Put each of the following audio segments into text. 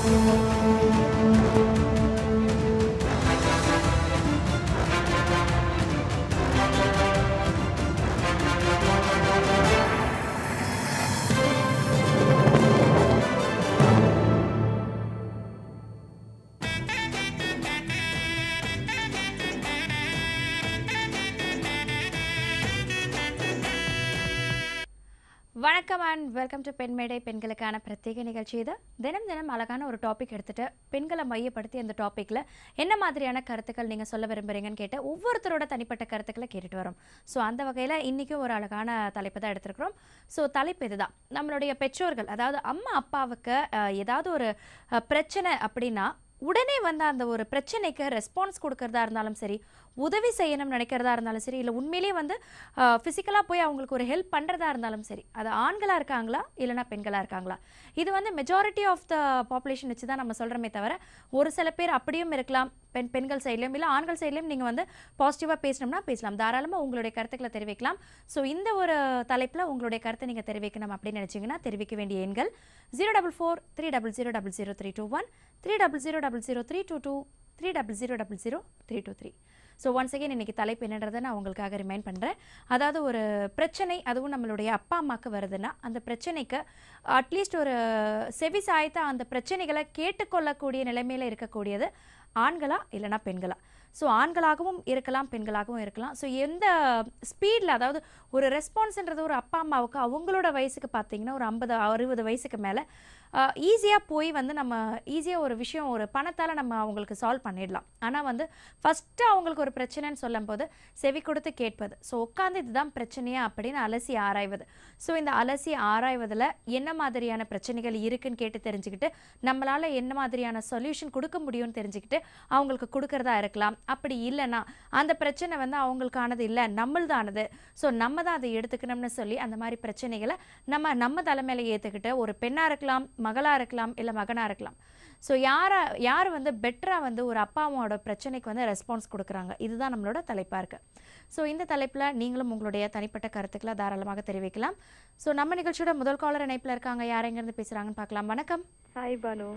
வணக்கம் and welcome to பெண்மேடை பெண்களுக்கான பிரத்யேக நிகழ்ச்சி இது தினம் தினம் அழகான ஒரு டாபிக் எடுத்துட்டு பெண்களை மையப்படுத்தி அந்த டாப்பிக்கில் என்ன மாதிரியான கருத்துக்கள் நீங்கள் சொல்ல விரும்புறீங்கன்னு கேட்டு ஒவ்வொருத்தரோட தனிப்பட்ட கருத்துக்களை கேட்டுட்டு வரோம் ஸோ அந்த வகையில் இன்றைக்கும் ஒரு அழகான தலைப்பு தான் எடுத்திருக்கிறோம் ஸோ தலைப்பு இதுதான் நம்மளுடைய பெற்றோர்கள் அதாவது அம்மா அப்பாவுக்கு அஹ், ஏதாவது ஒரு அஹ், பிரச்சனை அப்படின்னா உடனே வந்து அந்த ஒரு பிரச்சனைக்கு ரெஸ்பான்ஸ் கொடுக்கறதா இருந்தாலும் சரி உதவி செய்யணும்னு நினைக்கிறதா இருந்தாலும் சரி இல்லை உண்மையிலேயே வந்து ஃபிசிக்கலாக போய் அவங்களுக்கு ஒரு ஹெல்ப் பண்ணுறதா இருந்தாலும் சரி அது ஆண்களாக இருக்காங்களா இல்லைனா பெண்களாக இருக்காங்களா இது வந்து மெஜாரிட்டி ஆஃப் த பாப்புலேஷன் வச்சு தான் நம்ம சொல்கிறோமே தவிர ஒரு சில பேர் அப்படியும் இருக்கலாம் பெண் பெண்கள் சைட்லையும் இல்லை ஆண்கள் சைட்லையும் நீங்கள் வந்து பாசிட்டிவாக பேசணும்னா பேசலாம் தாராளமாக உங்களுடைய கருத்துக்களை தெரிவிக்கலாம் ஸோ இந்த ஒரு தலைப்பில் உங்களுடைய கருத்தை நீங்கள் தெரிவிக்கணும் அப்படின்னு நினச்சிங்கன்னா தெரிவிக்க வேண்டிய எண்கள் zero double four three double zero double zero three two one three double zero double zero three two two three double zero double zero three two three so once again இன்றைக்கி தலைப்பு என்னன்றதை நான் உங்களுக்காக ரிமைண்ட் பண்ணுறேன் அதாவது ஒரு பிரச்சனை அதுவும் நம்மளுடைய அப்பா அம்மாவுக்கு வருதுன்னா அந்த பிரச்சனைக்கு அட்லீஸ்ட் ஒரு செவி சாய்த்த அந்த பிரச்சனைகளை கேட்டுக்கொள்ளக்கூடிய நிலைமையில் இருக்கக்கூடியது ஆண்களா இல்லைனா பெண்களா ஸோ ஆண்களாகவும் இருக்கலாம் பெண்களாகவும் இருக்கலாம் ஸோ எந்த ஸ்பீடில் அதாவது ஒரு ரெஸ்பான்ஸ்ன்றது ஒரு அப்பா அம்மாவுக்கு அவங்களோட வயசுக்கு பார்த்தீங்கன்னா ஒரு ஐம்பது அறுபது வயசுக்கு மேலே ஈஸியாக போய் வந்து நம்ம ஈஸியாக ஒரு விஷயம் ஒரு பணத்தால் நம்ம அவங்களுக்கு சால்வ் பண்ணிடலாம் ஆனால் வந்து ஃபஸ்ட்டு அவங்களுக்கு ஒரு பிரச்சனைன்னு சொல்லும்போது செவி கொடுத்து கேட்பது ஸோ உட்காந்து இதுதான் பிரச்சனையா அப்படின்னு அலசி ஆராய்வது ஸோ இந்த அலசி ஆராய்வதில் என்ன மாதிரியான பிரச்சனைகள் இருக்குன்னு கேட்டு தெரிஞ்சுக்கிட்டு நம்மளால் என்ன மாதிரியான சொல்யூஷன் கொடுக்க முடியும்னு தெரிஞ்சுக்கிட்டு அவங்களுக்கு கொடுக்கறதா இருக்கலாம் அப்படி இல்லைன்னா அந்த பிரச்சனை வந்து அவங்களுக்கானது இல்லை நம்மள்தானது ஸோ நம்ம தான் அதை எடுத்துக்கணும்னு சொல்லி அந்த மாதிரி பிரச்சனைகளை நம்ம நம்ம தலைமையில ஏற்றுக்கிட்டு ஒரு பெண்ணாக இருக்கலாம் மகளாக இருக்கலாம் இல்லை மகனாக இருக்கலாம் ஸோ யாரை யார் வந்து பெட்டராக வந்து ஒரு அப்பா அம்மாவோட பிரச்சனைக்கு வந்து ரெஸ்பான்ஸ் கொடுக்குறாங்க இதுதான் நம்மளோட தலைப்பாக இருக்குது ஸோ இந்த தலைப்பில் நீங்களும் உங்களுடைய தனிப்பட்ட கருத்துக்களை தாராளமாக தெரிவிக்கலாம் ஸோ நம்ம நிகழ்ச்சியோட முதல் காலர் இணைப்பில் இருக்காங்க யார் எங்கேருந்து பேசுகிறாங்கன்னு பார்க்கலாம் வணக்கம் ஹாய் பானு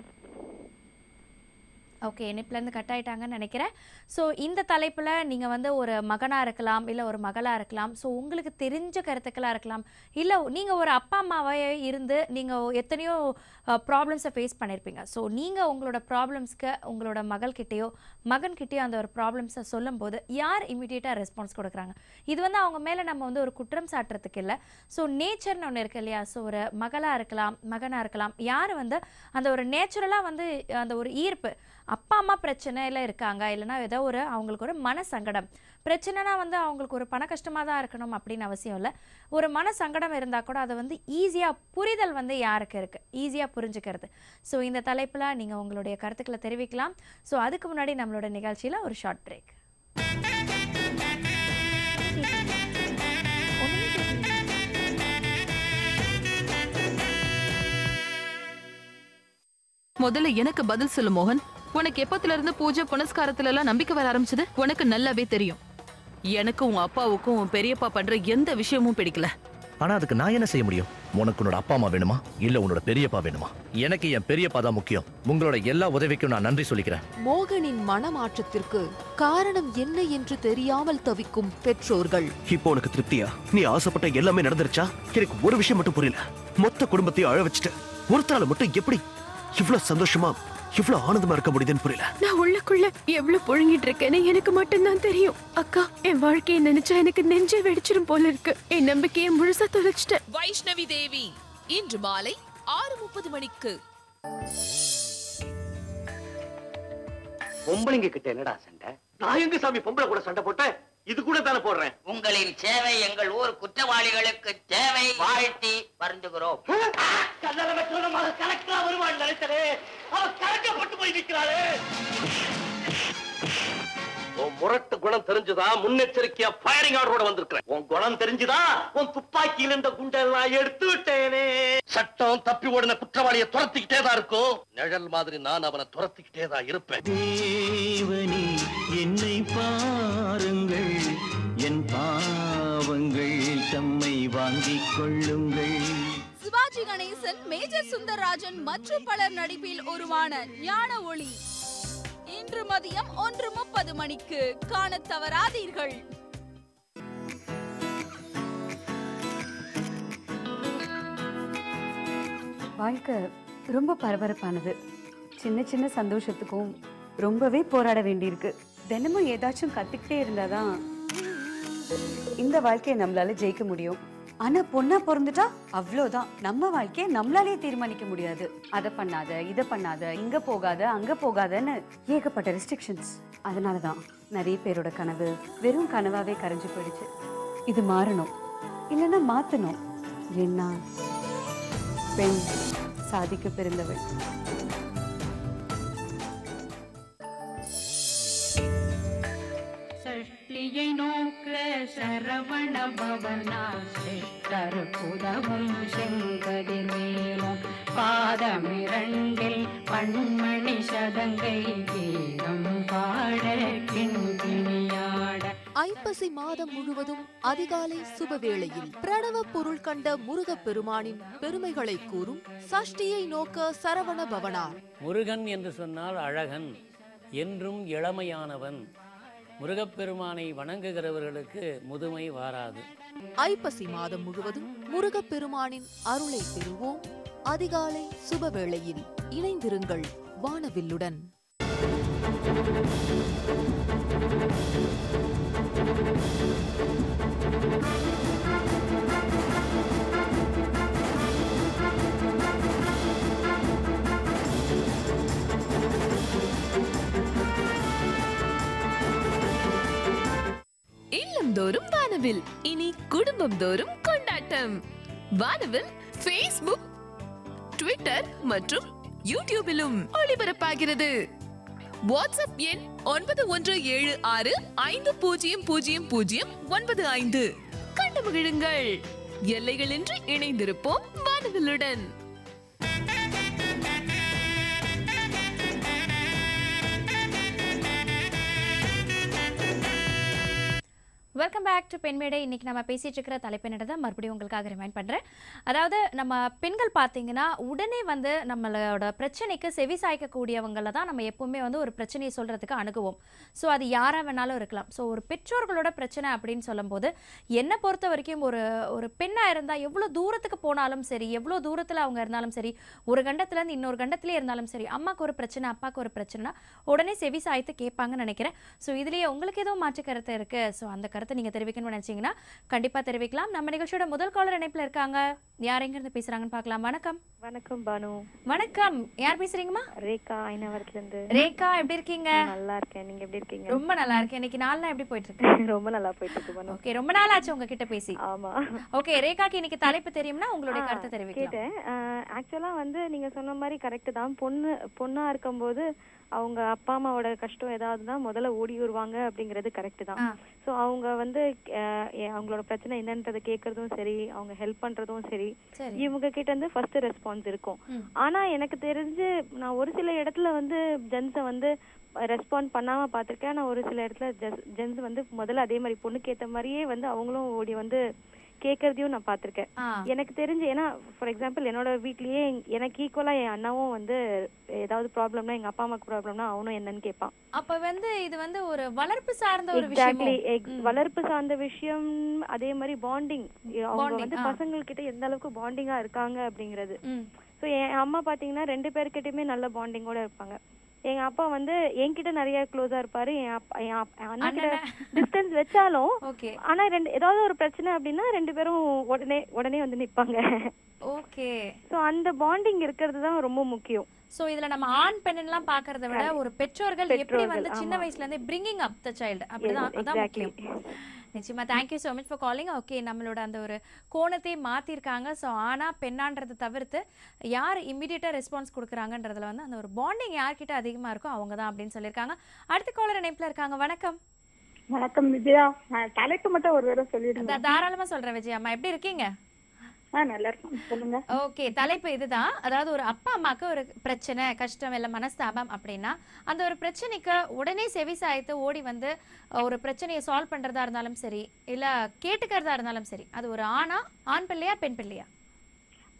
ஓகே இணைப்புலேருந்து கட் ஆயிட்டாங்கன்னு நினைக்கிறேன் ஸோ இந்த தலைப்பில் நீங்கள் வந்து ஒரு மகனாக இருக்கலாம் இல்லை ஒரு மகளாக இருக்கலாம் ஸோ உங்களுக்கு தெரிஞ்ச கருத்துக்களாக இருக்கலாம் இல்லை நீங்கள் ஒரு அப்பா அம்மாவே இருந்து நீங்கள் எத்தனையோ ப்ராப்ளம்ஸை ஃபேஸ் பண்ணியிருப்பீங்க ஸோ நீங்கள் உங்களோட ப்ராப்ளம்ஸ்க்கு உங்களோட மகள்கிட்டயோ மகன்கிட்டயோ அந்த ஒரு ப்ராப்ளம்ஸை சொல்லும்போது யார் இமீடியட்டாக ரெஸ்பான்ஸ் கொடுக்குறாங்க இது வந்து அவங்க மேலே நம்ம வந்து ஒரு குற்றம் சாட்டுறதுக்கு இல்லை ஸோ நேச்சர்னு ஒன்று இருக்கு இல்லையா ஸோ ஒரு மகளாக இருக்கலாம் மகனாக இருக்கலாம் யார் வந்து அந்த ஒரு நேச்சுரலாக வந்து அந்த ஒரு ஈர்ப்பு அப்பா அம்மா பிரச்சனையில் இருக்காங்க இல்லைன்னா ஏதோ ஒரு அவங்களுக்கு ஒரு மன சங்கடம் பிரச்சனைனா வந்து அவங்களுக்கு ஒரு பண கஷ்டமாக தான் இருக்கணும் அப்படின்னு அவசியம் இல்லை ஒரு மன சங்கடம் இருந்தால் கூட அதை வந்து ஈஸியாக புரிதல் வந்து யாருக்கு இருக்குது ஈஸியாக புரிஞ்சுக்கிறது ஸோ இந்த தலைப்பில் நீங்கள் உங்களுடைய கருத்துக்களை தெரிவிக்கலாம் ஸோ அதுக்கு முன்னாடி நம்மளோட நிகழ்ச்சியில் ஒரு ஷார்ட் பிரேக் முதல்ல எனக்கு பதில் சொல்லு மோகன் உனக்கு எப்பத்துல இருந்து பூஜை புனஸ்காரத்துல எல்லாம் நம்பிக்கை வர ஆரம்பிச்சது உனக்கு நல்லாவே தெரியும் எனக்கு உன் அப்பாவுக்கும் உன் பெரியப்பா பண்ற எந்த விஷயமும் பிடிக்கல ஆனா அதுக்கு நான் என்ன செய்ய முடியும் உனக்கு உன்னோட அப்பா அம்மா வேணுமா இல்ல உன்னோட பெரியப்பா வேணுமா எனக்கு என் பெரியப்பா தான் முக்கியம் உங்களோட எல்லா உதவிக்கும் நான் நன்றி சொல்லிக்கிறேன் மோகனின் மனமாற்றத்திற்கு காரணம் என்ன என்று தெரியாமல் தவிக்கும் பெற்றோர்கள் இப்போ உனக்கு திருப்தியா நீ ஆசைப்பட்ட எல்லாமே நடந்துருச்சா எனக்கு ஒரு விஷயம் மட்டும் புரியல மொத்த குடும்பத்தையும் அழ வச்சுட்டு ஒருத்தரால மட்டும் எப்படி இவ்வளவு சந்தோஷமா இவ்வளவு ஆனந்தமா இருக்க முடியுதுன்னு புரியல நான் உள்ளுக்குள்ள எவ்வளவு புழுங்கிட்டு இருக்கேன்னு எனக்கு மட்டும்தான் தெரியும் அக்கா என் வாழ்க்கையை நினைச்சா எனக்கு நெஞ்சே வெடிச்சிரும் போல இருக்கு என் நம்பிக்கையை முழுசா தொலைச்சிட்டேன் வைஷ்ணவி தேவி இன்று மாலை ஆறு முப்பது மணிக்கு பொம்பளைங்க கிட்ட என்னடா சண்டை நான் எங்க சாமி பொம்பளை கூட சண்டை போட்டேன் இது கூட தானே போடுறேன் உங்களின் சேவை எங்கள் ஊர் குற்றவாளிகளுக்கு தேவை வாழ்த்தி வருந்துகிறோம் கல்லறை சொன்ன மக கலெக்டரா வருவாள் நினைத்தனே அவ கலக்கப்பட்டு போய் நிற்கிறாளே உன் முரட்டு குணம் தெரிஞ்சுதா முன்னெச்சரிக்கையா ஃபயரிங் ஆர்டரோட வந்திருக்கிறேன் உன் குணம் தெரிஞ்சுதா உன் துப்பாக்கியில இருந்த குண்டெல்லாம் எடுத்து விட்டேனே சட்டம் தப்பி ஓடின குற்றவாளியை துரத்திக்கிட்டே தான் இருக்கும் நிழல் மாதிரி நான் அவனை துரத்திக்கிட்டே தான் இருப்பேன் தேவனே என்னை பாருங்கள் என் பாவங்கள் தம்மை வாங்கிக் கொள்ளுங்கள் சிவாஜி கணேசன் மேஜர் சுந்தரராஜன் மற்றும் பலர் நடிப்பில் உருவான ஞான ஒளி இன்று மதியம் ஒன்று முப்பது மணிக்கு காணத் தவறாதீர்கள் வாழ்க்கை ரொம்ப பரபரப்பானது சின்ன சின்ன சந்தோஷத்துக்கும் ரொம்பவே போராட வேண்டியிருக்கு தினமும் ஏதாச்சும் கத்துக்கிட்டே இருந்தாதான் இந்த வாழ்க்கையை நம்மளால ஜெயிக்க முடியும் ஆனா பொண்ணா பிறந்துட்டா அவ்வளோதான் நம்ம வாழ்க்கையை நம்மளாலே தீர்மானிக்க முடியாது அதை பண்ணாத இதை பண்ணாத இங்க போகாத அங்க போகாதன்னு ஏகப்பட்ட ரெஸ்ட்ரிக்ஷன்ஸ் அதனாலதான் நிறைய பேரோட கனவு வெறும் கனவாவே கரைஞ்சு போயிடுச்சு இது மாறணும் இல்லைன்னா மாத்தணும் ஏன்னா பெண் சாதிக்க பிறந்தவள் சஷ்டியை நோக்க சரவண பவனா சிஷ்டர் புதவும் செங்கதிர் மேலும் பாதமிரண்டில் பண்மணி சதங்கை கீதம் பாட கிண்கிணியாட ஐப்பசி மாதம் முழுவதும் அதிகாலை சுபவேளையில் பிரணவ பொருள் கண்ட முருகப் பெருமானின் பெருமைகளை கூறும் சஷ்டியை நோக்க சரவண பவனார் முருகன் என்று சொன்னால் அழகன் என்றும் இளமையானவன் முருகப்பெருமானை வணங்குகிறவர்களுக்கு முதுமை வாராது ஐப்பசி மாதம் முழுவதும் முருகப் பெருமானின் அருளை பெறுவோம் அதிகாலை சுபவேளையில் இணைந்திருங்கள் வானவில்லுடன் இல்லந்தோறும் வானவில் இனி குடும்பம் தோறும் கொண்டாட்டம் வானவில் ஃபேஸ்புக் ட்விட்டர் மற்றும் யூடியூபிலும் ஒளிபரப்பாகிறது வாட்ஸ்அப் எண் ஒன்பது ஒன்று ஏழு ஆறு ஐந்து பூஜ்ஜியம் பூஜ்ஜியம் பூஜ்ஜியம் ஒன்பது ஐந்து கண்டு மகிழுங்கள் எல்லைகளின்றி இணைந்திருப்போம் வானவிலுடன் வெல்கம் பேக் டு பெண்மேடை இன்னைக்கு நம்ம பேசிட்டு இருக்கிற தலைப்பினிட தான் மறுபடியும் உங்களுக்காக ரிமைண்ட் பண்ணுறேன் அதாவது நம்ம பெண்கள் பார்த்தீங்கன்னா உடனே வந்து நம்மளோட பிரச்சனைக்கு செவி சாய்க்கக்கூடியவங்கள தான் நம்ம எப்பவுமே வந்து ஒரு பிரச்சனையை சொல்கிறதுக்கு அணுகுவோம் ஸோ அது யாராக வேணாலும் இருக்கலாம் ஸோ ஒரு பெற்றோர்களோட பிரச்சனை அப்படின்னு சொல்லும்போது என்னை பொறுத்த வரைக்கும் ஒரு ஒரு பெண்ணாக இருந்தால் எவ்வளோ தூரத்துக்கு போனாலும் சரி எவ்வளோ தூரத்தில் அவங்க இருந்தாலும் சரி ஒரு கண்டத்துலேருந்து இன்னொரு கண்டத்திலே இருந்தாலும் சரி அம்மாவுக்கு ஒரு பிரச்சனை அப்பாவுக்கு ஒரு பிரச்சனைனா உடனே செவி சாய்த்து கேட்பாங்கன்னு நினைக்கிறேன் ஸோ இதுலேயே உங்களுக்கு எதுவும் மாற்று கருத்து இருக்குது ஸோ அந்த கருத்தை நீங்கள் தெரிவிக்கணும்னு நினச்சிங்கன்னா கண்டிப்பாக தெரிவிக்கலாம் நம்ம நிகழ்ச்சியோட முதல் காலர் இணைப்பில் இருக்காங்க யார் எங்கேருந்து பேசுகிறாங்கன்னு பார்க்கலாம் வணக்கம் வணக்கம் பானு வணக்கம் யார் பேசுறீங்கம்மா ரேகா ஐநாவரத்துல இருந்து ரேகா எப்படி இருக்கீங்க நல்லா இருக்கேன் நீங்க எப்படி இருக்கீங்க ரொம்ப நல்லா இருக்கேன் இன்னைக்கு நாள்லாம் எப்படி போயிட்டு இருக்கு ரொம்ப நல்லா போயிட்டு இருக்கு பானு ஓகே ரொம்ப நாள் ஆச்சு உங்ககிட்ட பேசி ஆமா ஓகே ரேகாக்கு இன்னைக்கு தலைப்பு தெரியும்னா உங்களுடைய கருத்தை தெரிவிக்கலாம் கேட்டேன் ஆக்சுவலா வந்து நீங்க சொன்ன மாதிரி கரெக்ட் தான் பொண்ணு பொண்ணா இருக்கும்போது அவங்க அப்பா அம்மாவோட கஷ்டம் ஏதாவதுனா முதல்ல ஓடி வருவாங்க அப்படிங்கிறது கரெக்ட் தான் ஸோ அவங்க வந்து அஹ், எ- அவங்களோட பிரச்சனை என்னன்றதை கேட்கறதும் சரி அவங்க ஹெல்ப் பண்றதும் சரி சரி. இவங்க கிட்ட இருந்து ஃபர்ஸ்ட் ரெஸ்பான்ஸ் இருக்கும் ஆனா எனக்கு தெரிஞ்சு நான் ஒரு சில இடத்துல வந்து ஜென்ஸை வந்து ரெஸ்பாண்ட் பண்ணாம பார்த்திருக்கேன் ஆனா ஒரு சில இடத்துல ஜென்ஸ் வந்து முதல்ல அதே மாதிரி பொண்ணுக்கு ஏத்த மாதிரியே வந்து அவங்களும் ஓடி வந்து கேட்கறதையும் நான் பார்த்திருக்கேன் எனக்கு தெரிஞ்சு ஏன்னா ஃபார் எக்ஸாம்பிள் என்னோட வீட்லயே எங்க- எனக்கு ஈக்குவலா என் அண்ணாவும் வந்து ஏதாவது ப்ராப்ளம்னா எங்க அப்பா அம்மாக்கு ப்ராப்ளம்னா அவனும் என்னன்னு கேட்பான் அப்ப வந்து இது வந்து ஒரு வளர்ப்பு சார்ந்த ஒரு எக்ஸாக்ட்லி விஷயம் வளர்ப்பு சார்ந்த விஷயம் அதே மாதிரி பாண்டிங் அவங்க Bonding, வந்து ஆ. பசங்கள்கிட்ட எந்த அளவுக்கு பாண்டிங்கா இருக்காங்க அப்படிங்கிறது ஸோ என் அம்மா பாத்தீங்கன்னா ரெண்டு பேர்கிட்டயுமே நல்ல பாண்டிங்கோட இருப்பாங்க எங்க அப்பா வந்து என்கிட்ட நிறைய க்ளோஸா இருப்பாரு என் அப்பா என் அப்- என் அண்ணா கிட்ட டிஸ்டன்ஸ் வச்சாலும் ஓகே ஆனா ரெண்டு ஏதாவது ஒரு பிரச்சனை அப்படின்னா ரெண்டு பேரும் உடனே உடனே வந்து நிப்பாங்க ஓகே சோ அந்த பாண்டிங் இருக்கிறது தான் ரொம்ப முக்கியம் சோ இதுல நம்ம ஆண் பெண்ணெல்லாம் பாக்குறத விட ஒரு பெற்றோர்கள் எப்படி பெற்றோர்கள், வந்து சின்ன ஆமா. வயசுல இருந்தே பிரிங்கிங் அப் த சைல்டு அப்படிதான் Yes, அதான் exactly. முக்கியம் நிச்சயமா thank you so much for calling okay நம்மளோட அந்த ஒரு கோணத்தை மாத்திருக்காங்க ஸோ ஆனா பெண்ணான்றதை தவிர்த்து யார் இம்மிடியட்டா ரெஸ்பான்ஸ் கொடுக்குறாங்கன்றதுல வந்து அந்த ஒரு பாண்டிங் யார்கிட்ட அதிகமா இருக்கோ அவங்க தான் அப்படின்னு சொல்லியிருக்காங்க அடுத்த காலர் இணைப்புல இருக்காங்க வணக்கம் வணக்கம் விஜயா நான் தலைப்பு மட்டும் ஒரு தடவை சொல்லிடுங்க தா- தாராளமா சொல்றேன் விஜய் அம்மா எப்படி இருக்கீங்க ஆ நல்லா இருக்கும் சொல்லுங்க ஓகே தலைப்பு இதுதான் அதாவது ஒரு அப்பா அம்மாக்கு ஒரு பிரச்சனை கஷ்டம் இல்லை மனஸ்தாபம் அப்படின்னா அந்த ஒரு பிரச்சனைக்கு உடனே செவி சாய்த்து ஓடி வந்து அஹ், ஒரு பிரச்சனையை சால்வ் பண்றதா இருந்தாலும் சரி இல்ல கேட்டுக்கிறதா இருந்தாலும் சரி அது ஒரு ஆணா ஆண் பிள்ளையா பெண் பிள்ளையா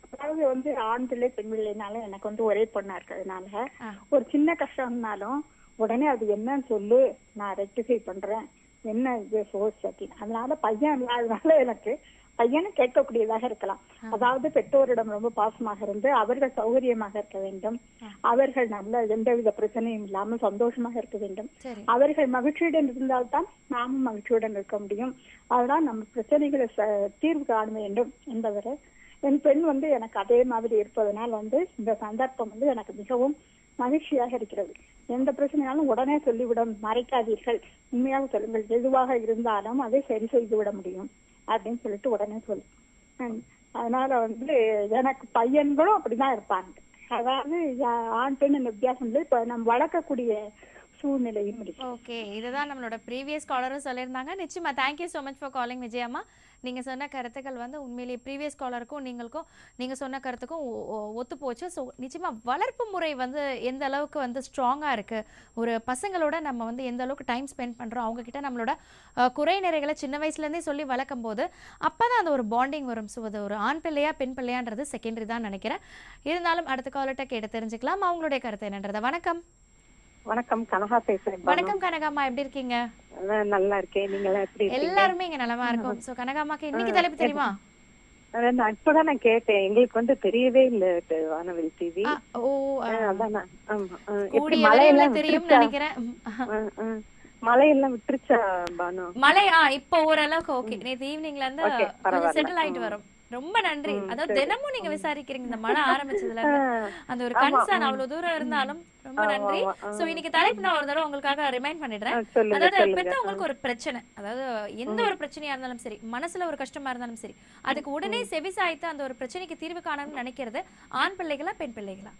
அதாவது வந்து ஆண் பிள்ளை பெண் பிள்ளைனாலும் எனக்கு வந்து ஒரே பொண்ணா இருக்கிறதுனால ஒரு சின்ன கஷ்டம்னாலும் உடனே அது என்னன்னு சொல்லு நான் ரெக்டிஃபை பண்றேன் என்ன இது சோர்ஸ் அப்படின்னு அதனால பையன் இல்லாதனால எனக்கு பையனும் கேட்கக்கூடியதாக இருக்கலாம் அதாவது பெற்றோரிடம் ரொம்ப பாசமாக இருந்து அவர்கள் சௌகரியமாக இருக்க வேண்டும் அவர்கள் நல்ல எந்தவித பிரச்சனையும் இல்லாமல் சந்தோஷமாக இருக்க வேண்டும் சரி அவர்கள் மகிழ்ச்சியுடன் இருந்தால்தான் நாமும் மகிழ்ச்சியுடன் இருக்க முடியும் அதனால் நம்ம பிரச்சனைகளை ச- தீர்வு காண வேண்டும் என்பவரை என் பெண் வந்து எனக்கு அதே மாதிரி இருப்பதனால் வந்து இந்த சந்தர்ப்பம் வந்து எனக்கு மிகவும் மகிழ்ச்சியாக இருக்கிறது எந்த பிரச்சனையாலும் உடனே சொல்லிவிட மறைக்காதீர்கள் உண்மையாக சொல்லுங்கள் எதுவாக இருந்தாலும் அதை சரி செய்து விட முடியும் அப்படின்னு சொல்லிட்டு உடனே சொல்லு ஹம், அதனால வந்து எனக்கு பையன்களும் அப்படிதான் இருப்பாங்க அதாவது யா- ஆண் பெண் என்ற வித்தியாசம் இல்லை இப்ப நம்ம வளர்க்கக்கூடிய சூழ்நிலையும் இருக்கு ஓகே இதுதான் நம்மளோட ப்ரீவியஸ் காலரும் சொல்லியிருந்தாங்க நிச்சயமா thank you so much for calling Vijayamma நீங்கள் சொன்ன கருத்துக்கள் வந்து உண்மையிலேயே ப்ரீவியஸ் காலருக்கும் நீங்களுக்கும் நீங்கள் சொன்ன கருத்துக்கும் ஒ- ஒ- ஒத்து போச்சு ஸோ நிச்சயமாக வளர்ப்பு முறை வந்து எந்த அளவுக்கு வந்து ஸ்ட்ராங்காக இருக்குது ஒரு பசங்களோட நம்ம வந்து எந்த அளவுக்கு டைம் ஸ்பெண்ட் பண்ணுறோம் அவங்கக்கிட்ட நம்மளோட அஹ், குறை நிறைகளை சின்ன வயசுலேருந்தே சொல்லி வளர்க்கும் போது அப்போ தான் அந்த ஒரு பாண்டிங் வரும் ஸோ அது ஒரு ஆண் பிள்ளையா பெண் பிள்ளையான்றது செகண்டரி தான் நினைக்கிறேன் இருந்தாலும் அடுத்த காலர்கிட்ட கேட்டு தெரிஞ்சுக்கலாம் அவங்களுடைய கருத்து என்னன்றதை வணக்கம் வணக்கம் கனகா பேசுறேன் பானு. வணக்கம் கனகாம்மா எப்படி இருக்கீங்க நான் நல்லா இருக்கேன் நீங்க எல்லாம் எப்படி இருக்கீங்க? எல்லாருமே இங்க நலமா இருக்கும் சோ கனகாமாக்கு இன்னைக்கு தலைப்பு தெரியுமா அதான் நான் இப்பதான் நான் கேட்டேன் எங்களுக்கு வந்து தெரியவே இல்ல ட- வானவில் டிவி ஓ அதான் நான், ஆமா ஆ, எப்படி கூடிய விரைவில் மழையெல்லாம் தெரியும் விட்டுருச்சா? நினைக்கிறேன் ஆ, ஆ. மழையெல்லாம் விட்டுருச்சா பானு மழை ஆ இப்போ ஓரளவுக்கு ஓகே நேத்து ஈவினிங்ல இருந்து Okay, கொஞ்சம் பரவாயில்ல. செட்டில் ஆயிட்டு ம். வரும் ரொம்ப நன்றி ம், அதாவது சரி. தினமும் நீங்க விசாரிக்கிறீங்க இந்த மழை ஆரம்பிச்சதுல இருந்து அந்த ஒரு ஆமா, கன்சர்ன் ம். அவ்வளவு தூரம் இருந்தாலும் ரொம்ப ஆமா, நன்றி ஆமா, ஆ. சோ இன்னைக்கு தலைப்பு நான் ஒரு தடவை உங்களுக்காக ரிமைண்ட் பண்ணிடுறேன் ஆ, சொல்லுங்க, அதாவது சொல்லுங்க. பெத்தவங்களுக்கு ஒரு பிரச்சனை அதாவது எந்த ஒரு பிரச்சனையா இருந்தாலும் சரி மனசுல ஒரு கஷ்டமா இருந்தாலும் சரி அதுக்கு உடனே செவிசாய்த்து அந்த ஒரு பிரச்சனைக்கு தீர்வு காணணும்னு நினைக்கிறது ஆண் பிள்ளைகளா பெண் பிள்ளைகளா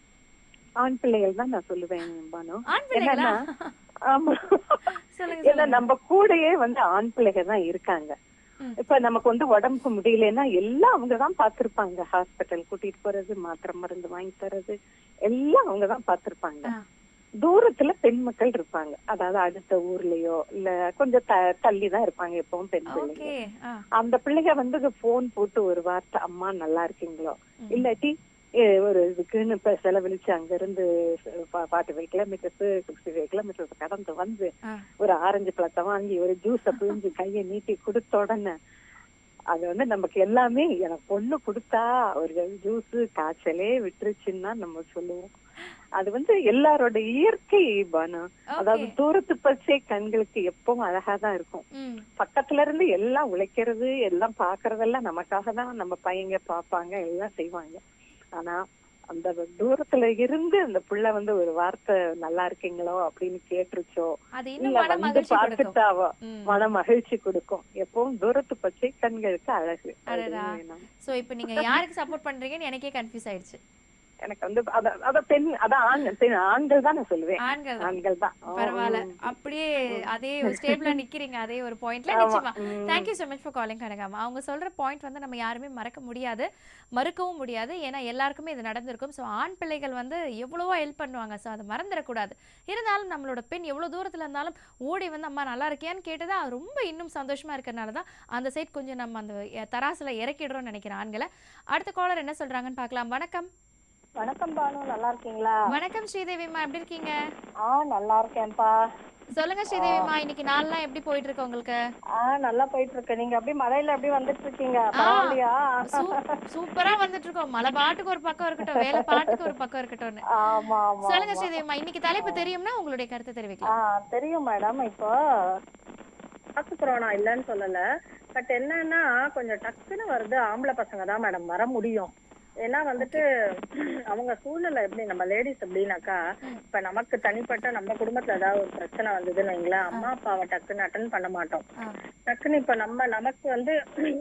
ஆண் பிள்ளைகள் தான் நான் சொல்லுவேன் பானு ஆண் பிள்ளைகளா? என்னன்னா, ஆமா சொல்லுங்க ஏன்னா நம்ம கூடயே வந்து ஆண் பிள்ளைகள் தான் இருக்காங்க இப்ப நமக்கு வந்து உடம்புக்கு முடியலன்னா எல்லாம் அவங்கதான் பாத்திருப்பாங்க ஹாஸ்பிட்டல் கூட்டிட்டு போறது மாத்திரை மருந்து வாங்கி தர்றது எல்லாம் அவங்கதான் பாத்திருப்பாங்க தூரத்துல பெண் மக்கள் இருப்பாங்க அதாவது அடுத்த ஊர்லயோ இல்ல கொஞ்சம் த- தள்ளிதான் இருப்பாங்க எப்பவும் பெண் பிள்ளைங்க ஓகே அந்த பிள்ளைங்க வந்து போன் போட்டு ஒரு வார்த்தை அம்மா நல்லா இருக்கீங்களோ இல்லாட்டி ஏ, ஒரு இதுக்குன்னு இப்ப செலவழிச்சு அங்க இருந்து forty five kilometres sixty five kilometres கடந்து வந்து ஒரு ஆரஞ்சு பழத்தை வாங்கி ஒரு ஜூஸ பிழிஞ்சு கையை நீட்டி கொடுத்த உடனே அது வந்து நமக்கு எல்லாமே எனக்கு பொண்ணு கொடுத்தா ஒரு ஜூஸ் காய்ச்சலே விட்டுருச்சுன்னா நம்ம சொல்லுவோம் அது வந்து எல்லாரோட இயற்கை பானு அதாவது தூரத்து பச்சை கண்களுக்கு எப்பவும் அழகா தான் இருக்கும் பக்கத்துல இருந்து எல்லாம் உழைக்கிறது எல்லாம் பாக்குறதெல்லாம் நமக்காக தான் நம்ம பையங்க பாப்பாங்க எல்லாம் செய்வாங்க ஆனா அந்த தூரத்துல இருந்து அந்த புள்ள வந்து ஒரு வார்த்தை நல்லா இருக்கீங்களோ அப்படின்னு கேட்டுருச்சோ அது இன்னும் இல்ல மன வந்து மகிழ்ச்சி கொடுக்கும். பார்த்துட்டாவோ ம். மன மகிழ்ச்சி கொடுக்கும் எப்பவும் தூரத்து பச்சை கண்களுக்கு அழகு அடடா அதுவும் வேணும். சோ இப்போ நீங்க யாருக்கு சப்போர்ட் பண்றீங்கன்னு எனக்கே கன்ஃபியூஸ் ஆயிடுச்சு எனக்கு வந்து அத அத பெண் அதான் ஆண் பெண் ஆண்கள் தான் நான் சொல்லுவேன் ஆண்கள் தான். ஆண்கள் தான் ஆ, பரவாயில்ல ம். அப்படியே அதே ஸ்டேபிளா நிக்கிறீங்க அதே ஒரு பாயிண்ட்ல ஆமா, நிச்சயமா ம். Thank you so much for calling Kanakamma அவங்க சொல்ற பாயிண்ட் வந்து நம்ம யாருமே மறக்க முடியாது மறுக்கவும் முடியாது ஏன்னா எல்லாருக்குமே இது நடந்திருக்கும் ஸோ ஆண் பிள்ளைகள் வந்து எவ்வளவோ ஹெல்ப் பண்ணுவாங்க ஸோ அதை மறந்துடக்கூடாது இருந்தாலும் நம்மளோட பெண் எவ்வளோ தூரத்தில் இருந்தாலும் ஓடி வந்து அம்மா நல்லா இருக்கியான்னு கேட்டதா அது ரொம்ப இன்னும் சந்தோஷமா இருக்கிறனால தான் அந்த சைட் கொஞ்சம் நம்ம அந்த எ- தராசுல இறக்கிடுறோம்னு நினைக்கிறேன் ஆண்களை அடுத்த காலர் என்ன சொல்றாங்கன்னு பார்க்கலாம் வணக்கம் வணக்கம் பானு நல்லா இருக்கீங்களா வணக்கம் ஸ்ரீதேவிம்மா எப்படி இருக்கீங்க ஆ நல்லா இருக்கேன்ப்பா சொல்லுங்க ஸ்ரீதேவிம்மா இன்னைக்கு நாள்லாம் எப்படி போயிட்டு இருக்கு உங்களுக்கு ஆ நல்லா போயிட்டு இருக்கு நீங்க அப்படியே மலையில அப்படியே வந்துட்டு இருக்கீங்க பரவாயில்லையா சூப்பரா வந்துட்டு இருக்கோம் மலை பாட்டுக்கு ஒரு பக்கம் இருக்கட்டும் வேலை பாட்டுக்கு ஒரு பக்கம் இருக்கட்டும்னு ஆமா ஆமா சொல்லுங்க ஆமா. ஸ்ரீதேவிம்மா இன்னைக்கு தலைப்பு தெரியும்னா உங்களுடைய கருத்தை ஆ தெரிவிக்கலாம் தெரியும் மேடம் இப்போ காசு கொரோனா இல்லைன்னு சொல்லல பட் என்னன்னா கொஞ்சம் டக்குன்னு வருது ஆம்பளை பசங்க தான் மேடம் வர முடியும் ஏன்னா வந்துட்டு அவங்க சூழ்நிலை எப்படி நம்ம லேடிஸ் எப்படின்னாக்கா இப்ப நமக்கு தனிப்பட்ட நம்ம குடும்பத்துல ஏதாவது ஒரு பிரச்சனை வந்ததுன்னு வைங்களேன் அம்மா அப்பாவை டக்குன்னு அட்டன் பண்ண மாட்டோம் டக்குன்னு இப்ப நம்ம நமக்கு வந்து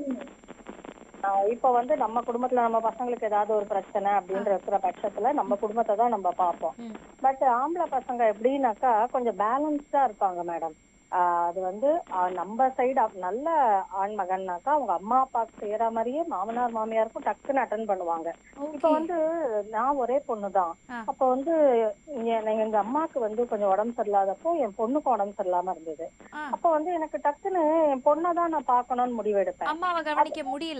ஆஹ் இப்ப வந்து நம்ம குடும்பத்துல நம்ம பசங்களுக்கு ஏதாவது ஒரு பிரச்சனை அப்படின்னு இருக்கிற பட்சத்துல நம்ம குடும்பத்தை தான் நம்ம பார்ப்போம் பட் ஆம்பளை பசங்க எப்படின்னாக்கா கொஞ்சம் பேலன்ஸ்டா இருப்பாங்க மேடம் அது வந்து ஆஹ் நம்ம சைடு நல்ல ஆண் மகன்னாக்கா அவங்க அம்மா அப்பாவுக்கு செய்யற மாதிரியே மாமனார் மாமியாருக்கும் டக்குன்னு அட்டன் பண்ணுவாங்க இப்ப வந்து நான் ஒரே பொண்ணு தான் அப்ப வந்து எ- எங்க அம்மாக்கு வந்து கொஞ்சம் உடம்பு சரியில்லாதப்போ என் பொண்ணுக்கும் உடம்பு சரியில்லாம இருந்தது அப்ப வந்து எனக்கு டக்குன்னு என் பொண்ணை தான் நான் பார்க்கணும்னு முடிவெடுப்பேன் அம்மாவை கவனிக்க முடியல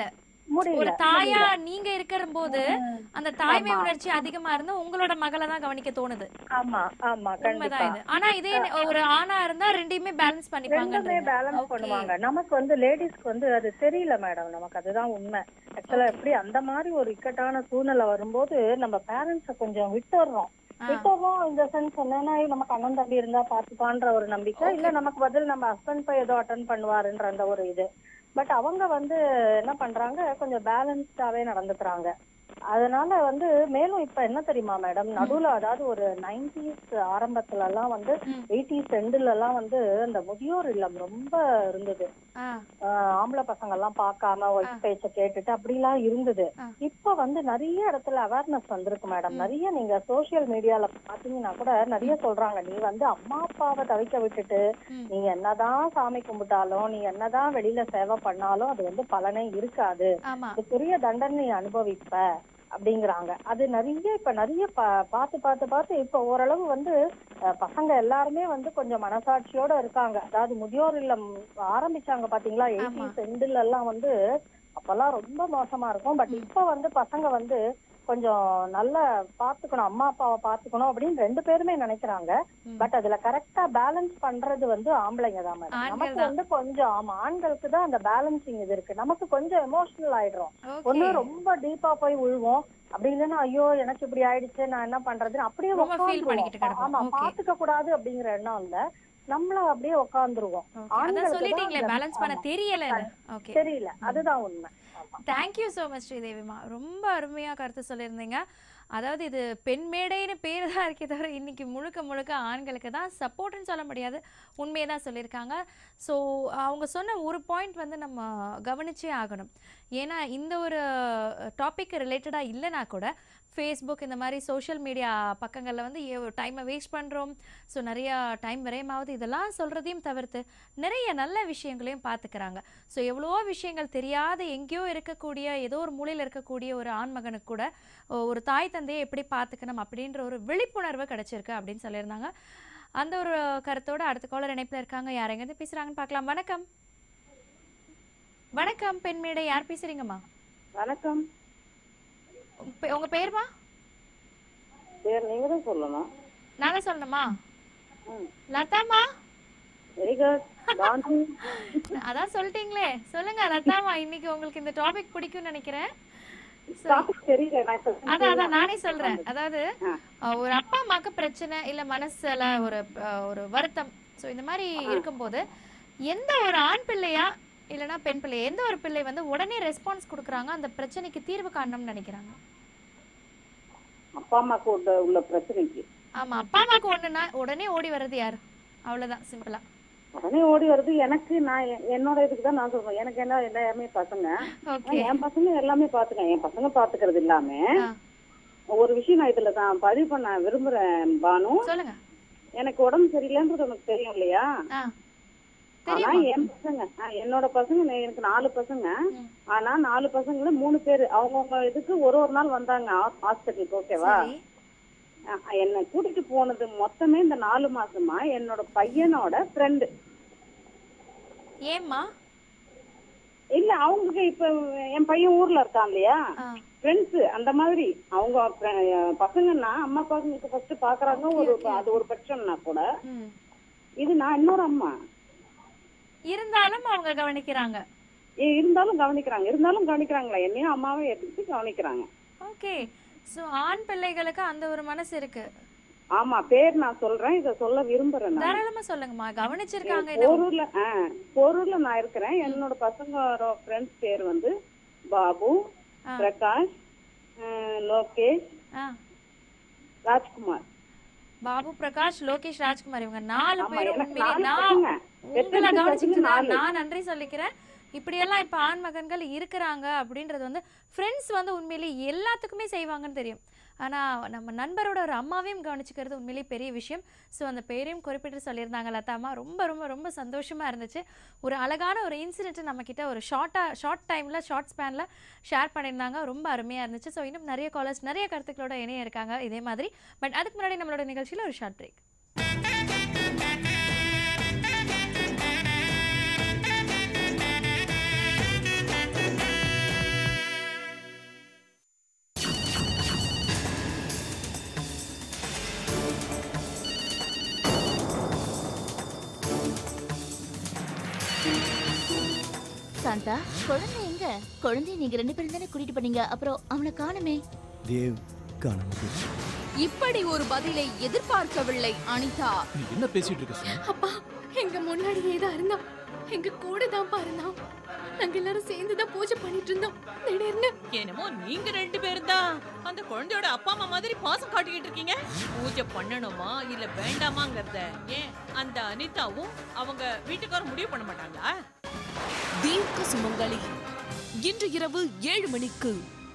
முடியல, ஒரு தாயா முடியல. நீங்க இருக்கிற போது அந்த தாய்மை ஆமா. உணர்ச்சி அதிகமா இருந்தா உங்களோட மகளை தான் கவனிக்க தோணுது ஆமா ஆமா உண்மைதான் இது கண்டிப்பா ஆனா இதே ஒரு ஆணா இருந்தா ரெண்டையுமே பேலன்ஸ் ரெண்டுமே பண்ணிப்பாங்க பேலன்ஸ் பண்ணுவாங்க நமக்கு வந்து லேடிஸ்க்கு வந்து அது தெரியல மேடம் நமக்கு அதுதான் உண்மை ஆக்சுவலா எப்படி அந்த மாதிரி ஒரு இக்கட்டான சூழ்நிலை வரும்போது நம்ம பேரண்ட்ஸ கொஞ்சம் விட்டுடுறோம் விட்டுறோம் இந்த சென்ஸ் என்னன்னா "ஐயோ, நமக்கு அண்ணன் தம்பி இருந்தா பாத்துப்பான்ற ஒரு நம்பிக்கை இல்ல நமக்கு பதில் நம்ம ஹஸ்பண்ட் போய் ஏதோ அட்டன் பண்ணுவாருன்ற அந்த ஒரு இது பட் அவங்க வந்து என்ன பண்றாங்க கொஞ்சம் பேலன்ஸ்டாவே நடந்துக்கிறாங்க அதனால வந்து மேலும் இப்ப என்ன தெரியுமா மேடம் நடுவுல அதாவது ஒரு நைன்டிஸ் ஆரம்பத்துல எல்லாம் வந்து எயிட்டிஸ் எண்டுல எல்லாம் வந்து அந்த முதியோர் இல்லம் ரொம்ப இருந்தது ஆஹ் ஆம்பளை பசங்க எல்லாம் பார்க்காம ஒய்ஃப் பேச்ச கேட்டுட்டு அப்படிலாம் இருந்தது இப்ப வந்து நிறைய இடத்துல அவேர்னஸ் வந்திருக்கு மேடம் நிறைய நீங்க சோசியல் மீடியால பாத்தீங்கன்னா கூட நிறைய சொல்றாங்க நீ வந்து அம்மா அப்பாவை தவிக்க விட்டுட்டு நீ என்னதான் சாமி கும்பிட்டாலும் நீ என்னதான் வெளியில சேவை பண்ணாலும் அது வந்து பலனே இருக்காது ஆமா அதுக்குரிய தண்டனை நீ அனுபவிப்ப அப்படிங்கிறாங்க அது நிறைய இப்ப நிறைய பா- பார்த்து பார்த்து பார்த்து இப்ப ஓரளவு வந்து அஹ், பசங்க எல்லாருமே வந்து கொஞ்சம் மனசாட்சியோட இருக்காங்க அதாவது முதியோர் இல்லம் ஆரம்பிச்சாங்க பாத்தீங்களா எயிட்டிஸ் எண்டுல எல்லாம் வந்து அப்பெல்லாம் ரொம்ப மோசமா இருக்கும் பட் இப்ப வந்து பசங்க வந்து கொஞ்சம் நல்லா பாத்துக்கணும் அம்மா அப்பாவை பாத்துக்கணும் அப்படின்னு ரெண்டு பேருமே நினைக்கிறாங்க பட் அதுல கரெக்டா பேலன்ஸ் பண்றது வந்து ஆம்பளைங்க தான் மேடம் ஆண்கள் நமக்கு தான். வந்து கொஞ்சம் ஆமா ஆண்களுக்கு தான் அந்த பேலன்சிங் இது இருக்கு நமக்கு கொஞ்சம் எமோஷனல் ஆயிடுறோம் ஒண்ணு ரொம்ப டீப்பா போய் விழுவோம் அப்படி இல்லைன்னா ஐயோ எனக்கு இப்படி ஆயிடுச்சு நான் என்ன பண்றதுன்னு அப்படியே ரொம்ப feel உட்கார்ந்துருவோம். பண்ணிக்கிட்டு கிடப்போம். ஆமா Okay. பாத்துக்க கூடாது அப்படிங்கிற எண்ணம் இல்ல நம்மள அப்படியே உட்கார்ந்துருவோம் அதான் சொல்லிட்டீங்களே பேலன்ஸ் பண்ண தெரியல ஓகே தெரியல அதுதான் உண்மை தேங்க்யூ ஸோ மச் ஸ்ரீதேவிமா ரொம்ப அருமையா கருத்து சொல்லியிருந்தீங்க அதாவது இது பெண் மேடைன்னு பேர் தான் இருக்கே தவிர இன்னைக்கு முழுக்க முழுக்க ஆண்களுக்கு தான் சப்போர்ட்னு சொல்ல முடியாது உண்மையை தான் சொல்லியிருக்காங்க ஸோ அவங்க சொன்ன ஒரு பாயிண்ட் வந்து நம்ம கவனிச்சே ஆகணும் ஏன்னா இந்த ஒரு டாபிக் ரிலேட்டடாக இல்லைனா கூட ஃபேஸ்புக் இந்த மாதிரி சோஷியல் மீடியா பக்கங்களில் வந்து டைமை வேஸ்ட் பண்ணுறோம் ஸோ நிறையா டைம் விரயமாவது இதெல்லாம் சொல்கிறதையும் தவிர்த்து நிறைய நல்ல விஷயங்களையும் பார்த்துக்கிறாங்க ஸோ எவ்வளவோ விஷயங்கள் தெரியாத எங்கேயோ இருக்கக்கூடிய ஏதோ ஒரு மூலையில் இருக்கக்கூடிய ஒரு ஆண்மகனுக்கு கூட ஒ- ஒரு தாய் தந்தையை எப்படி பார்த்துக்கணும் அப்படின்ற ஒரு விழிப்புணர்வு கிடைச்சிருக்கு அப்படின்னு சொல்லியிருந்தாங்க அந்த ஒரு கருத்தோட அடுத்த காலர் இணைப்பில் இருக்காங்க யார் எங்கேருந்து பேசுகிறாங்கன்னு பார்க்கலாம் வணக்கம் வணக்கம் பெண்மேடை யார் பேசுறீங்கம்மா வணக்கம் உங்க- உங்க பேருமா பேர் நீங்க தான் சொல்லணும் நானே சொல்லணுமா லதாமா வெரி குட் அதான் சொல்லிட்டீங்களே சொல்லுங்க லதாமா இன்னைக்கு உங்களுக்கு இந்த டாபிக் பிடிக்கும்னு நினைக்கிறேன் So- டாபிக் தெரியல நான் இப்ப அதான் அதான் நானே சொல்றேன் அதாவது அஹ், ஒரு அப்பா அம்மாக்கு பிரச்சனை இல்ல மனசுல ஒரு அஹ், ஒரு வருத்தம் சோ இந்த மாதிரி இருக்கும்போது எந்த ஒரு ஆண் பிள்ளையா இல்லனா பெண் பிள்ளை எந்த ஒரு பிள்ளை வந்து உடனே ரெஸ்பான்ஸ் கொடுக்குறாங்க அந்த பிரச்சனைக்கு தீர்வு காணணும்னு நினைக்கிறாங்க அப்பா அம்மாக்கு உள்ள உள்ள பிரச்சனைக்கு ஆமா அப்பா அம்மாக்கு ஒண்ணுனா உடனே ஓடி வர்றது யார் அவ்வளவுதான் சிம்பிளா உடனே ஓடி வருது எனக்கு நான் எ- என்னோட இதுக்கு தான் நான் சொல்றேன் எனக்கு என்ன எல்லாருமே பசங்க ஓகே ஆனா என் பசங்க எல்லாமே பாத்துக்கேன் என் பசங்க பாத்துக்கிறது இல்லாம ஒரு விஷயம் நான் இதுல தான் பதிவு பண்ண விரும்புறேன் பானு சொல்லுங்க எனக்கு உடம்பு சரியில்லைன்றது உனக்கு தெரியும் இல்லையா ஆனா என் பசங்க ஆ, என்னோட பசங்க நே- எனக்கு நாலு பசங்க ஆனா நாலு பசங்கள மூணு பேரு அவங்கவுங்க இதுக்கு ஒரு ஒரு நாள் வந்தாங்க ஹாஸ்பிட்டலுக்கு ஓகேவா ஆ, என்னை கூட்டிட்டு போனது மொத்தமே இந்த நாலு மாசமா என்னோட பையனோட ஃப்ரெண்டு ஏம்மா இல்ல அவங்களுக்கு இப்ப என் பையன் ஊர்ல இருக்கான் இல்லையா ஃப்ரெண்ட்ஸ் அந்த மாதிரி அவங்க fri- பசங்கன்னா அம்மா பசங்களுக்கு ஃபர்ஸ்ட் பாக்குறாங்க ஒரு அது ஒரு பட்சம்னா கூட இது நான் இன்னொரு அம்மா இருந்தாலும் அவங்க கவனிக்கிறாங்க ஏ, இருந்தாலும் கவனிக்கிறாங்க இருந்தாலும் கவனிக்கிறாங்களா என்னையும் அம்மாவை எடுத்துட்டு கவனிக்கிறாங்க ஓகே சோ ஆண் பிள்ளைகளுக்கு அந்த ஒரு மனசு இருக்கு ஆமா பேர் நான் சொல்றேன் இத சொல்ல விரும்புறேன் நான் தாராளமா சொல்லுங்கம்மா கவனிச்சிருக்காங்க என்ன போரூர்ல ஆ, போரூர்ல நான் இருக்கிறேன் என்னோட பசங்களோட ஃப்ரெண்ட்ஸ் பேர் வந்து பாபு பிரகாஷ் ஆ, லோகேஷ் ஆ. ராஜ்குமார் பாபு பிரகாஷ் லோகேஷ் ராஜ்குமார் இவங்க நாலு ஆமா, பேரும் எனக்கு உண்மையிலே நாலு நான் பசங்க. உங்களை எத்தனை கவனிச்சுட்டு பசங்க? நாலு. நான் நன்றி சொல்லிக்கிறேன் இப்படியெல்லாம் இப்ப ஆண் மகன்கள் இருக்கிறாங்க அப்படின்றது வந்து ஃப்ரெண்ட்ஸ் வந்து உண்மையிலே எல்லாத்துக்குமே செய்வாங்கன்னு தெரியும் ஆனா நம்ம நண்பரோட ஒரு அம்மாவையும் கவனிச்சுக்கிறது உண்மையிலேயே பெரிய விஷயம் ஸோ அந்த பேரையும் குறிப்பிட்டு சொல்லியிருந்தாங்க லதாமா ரொம்ப ரொம்ப ரொம்ப சந்தோஷமா இருந்துச்சு ஒரு அழகான ஒரு இன்சிடென்ட் நம்ம கிட்ட ஒரு ஷார்ட்டாக ஷார்ட் டைம்ல ஷார்ட் ஸ்பேன்ல ஷேர் பண்ணியிருந்தாங்க ரொம்ப அருமையா இருந்துச்சு ஸோ இன்னும் நிறைய காலர்ஸ் நிறைய கருத்துக்களோட இணைய இருக்காங்க இதே மாதிரி பட் அதுக்கு முன்னாடி நம்மளோட நிகழ்ச்சியில ஒரு ஷார்ட் பிரேக் சாந்தா குழந்தை எங்க குழந்தைய நீங்க ரெண்டு பேரும் தானே கூட்டிட்டு போனீங்க அப்புறம் அவனை காணுமே தேவ் காணாம இப்படி ஒரு பதிலை எதிர்பார்க்கவில்லை அனிதா நீ என்ன பேசிட்டு இருக்க சுமி? அப்பா எங்க முன்னாடியே தான் இருந்தான் எங்க கூட தான் பாருந்தான் நாங்க எல்லாரும் சேர்ந்து தான் பூஜை பண்ணிட்டு இருந்தோம் திடீர்னு என்னமோ நீங்க ரெண்டு பேரும் தான் அந்த குழந்தையோட அப்பா அம்மா மாதிரி பாசம் காட்டிக்கிட்டு இருக்கீங்க பூஜை பண்ணணுமா இல்ல வேண்டாமாங்கிறத ஏன் அந்த அனிதாவும் அவங்க வீட்டுக்காரரும் முடிவு பண்ண மாட்டாங்களா தீர்க்க சுமங்கலி இன்று இரவு ஏழு மணிக்கு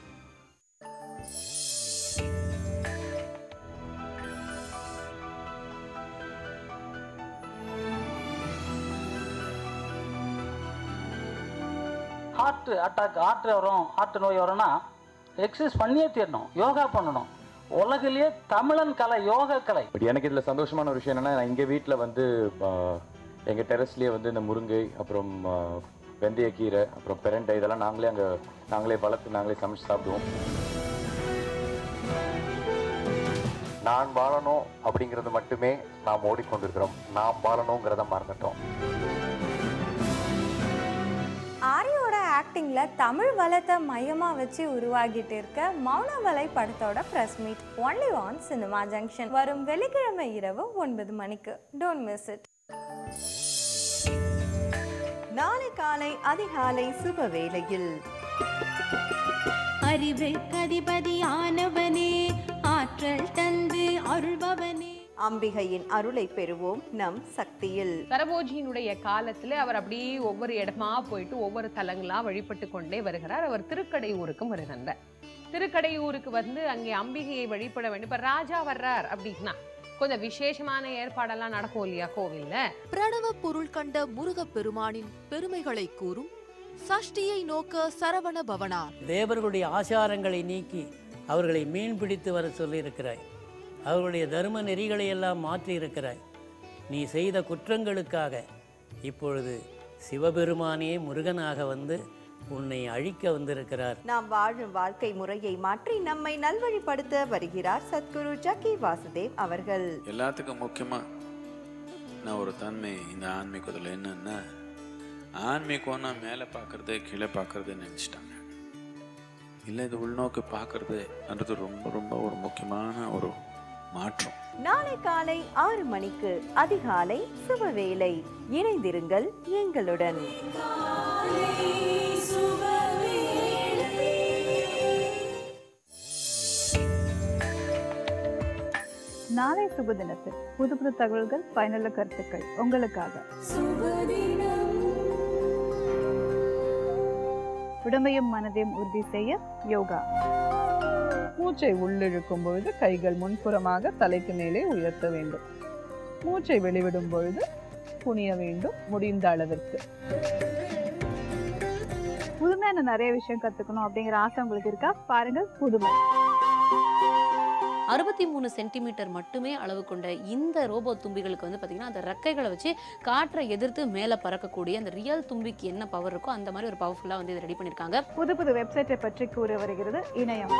ஹார்ட் அட்டாக் ஹார்ட் வரும் ஹார்ட் நோய் வரும்னா எக்ஸசைஸ் பண்ணியே தீரணும் யோகா பண்ணணும் உலகிலேயே தமிழன் கலை யோக கலை பட் எனக்கு இதில் சந்தோஷமான ஒரு விஷயம் என்னன்னா நான் எங்கள் வீட்டில் வந்து எங்கள் டெரஸ்லேயே வந்து இந்த முருங்கை அப்புறம் ஆ, வெந்தயக்கீரை அப்புறம் பெரண்டை இதெல்லாம் நாங்களே அங்கே நாங்களே வளர்த்து நாங்களே சமைச்சு சாப்பிடுவோம் நான் வாழணும் அப்படிங்கிறது மட்டுமே நாம் ஓடிக்கொண்டிருக்கிறோம் நாம் வாழணுங்கிறத மறந்துட்டோம் ஆரியோட ஆக்டிங்ல தமிழ் வளத்தை மையமா வச்சு உருவாகிட்டு இருக்க மௌனவலை படத்தோட press meet only on cinema junction வரும் வெள்ளிக்கிழமை இரவு ஒன்பது மணிக்கு டோன்ட் மிஸ் இட் நாளை காலை அதிகாலை சுப வேளையில் அறிவுக்கு அதிபதியானவனே ஆற்றல் தந்து அருள்பவனே அம்பிகையின் அருளை பெறுவோம் நம் சக்தியில் சரபோஜியினுடைய காலத்துல அவர் அப்படியே ஒவ்வொரு இடமா போயிட்டு ஒவ்வொரு தலங்களா வழிபட்டு கொண்டே வருகிறார் அவர் திருக்கடையூருக்கும் வருகின்றார் திருக்கடையூருக்கு வந்து அங்கே அம்பிகையை வழிபட வேண்டும் இப்ப ராஜா வர்றார் அப்படின்னா கொஞ்சம் விசேஷமான ஏற்பாடெல்லாம் நடக்கும் இல்லையா கோவில்ல பிரணவ பொருள் கண்ட முருகப் பெருமானின் பெருமைகளை கூறும் சஷ்டியை நோக்க சரவண பவனார் தேவர்களுடைய ஆசாரங்களை நீக்கி அவர்களை மீன் பிடித்து வர சொல்லியிருக்கிறாய் அவர்களுடைய தர்ம நெறிகளை எல்லாம் மாற்றி இருக்கிறாய் நீ செய்த குற்றங்களுக்காக இப்பொழுது சிவபெருமானே முருகனாக வந்து உன்னை அழிக்க வந்திருக்கிறார் நாம் வாழும் வாழ்க்கை முறையை மாற்றி நம்மை நல்வழிப்படுத்த வருகிறார் சத்குரு ஜக்கி வாசுதேவ் அவர்கள் எல்லாத்துக்கும் முக்கியமா நான் ஒரு தன்மை இந்த ஆன்மீகத்தில் என்னன்னா ஆன்மீகம்னா மேலே பார்க்கறது கீழே பார்க்கறது நினச்சிட்டாங்க இல்லை இது உள்நோக்கு பார்க்கறதுன்றது ரொம்ப ரொம்ப ஒரு முக்கியமான ஒரு மாற்றம் நாளை காலை ஆறு மணிக்கு அதிகாலை சுபவேளை இணைந்திருங்கள் எங்களுடன் நாளை சுப தினத்தில் புது புது தகவல்கள் பயனுள்ள கருத்துக்கள் உங்களுக்காக உடம்பையும் மனதையும் உறுதி செய்ய யோகா மூச்சை உள்ளிழுக்கும் பொழுது கைகள் முன்புறமாக தலைக்கு மேலே உயர்த்த வேண்டும் மூச்சை வெளிவிடும் பொழுது குனிய வேண்டும் முடிந்த அளவிற்கு புதுமையான நிறைய விஷயம் கத்துக்கணும் அப்படிங்கிற ஆசை உங்களுக்கு இருக்கா பாருங்க புதுமை அறுபத்தி மூணு சென்டிமீட்டர் மட்டுமே அளவு கொண்ட இந்த ரோபோ தும்பிகளுக்கு வந்து பார்த்தீங்கன்னா அந்த ரெக்கைகளை வச்சு காற்றை எதிர்த்து மேலே பறக்கக்கூடிய அந்த ரியல் தும்பிக்கு என்ன பவர் இருக்கோ அந்த மாதிரி ஒரு பவர்ஃபுல்லாக வந்து இதை ரெடி பண்ணியிருக்காங்க புது புது வெப்சைட்டை பற்றி கூற வருகிறது இணையம்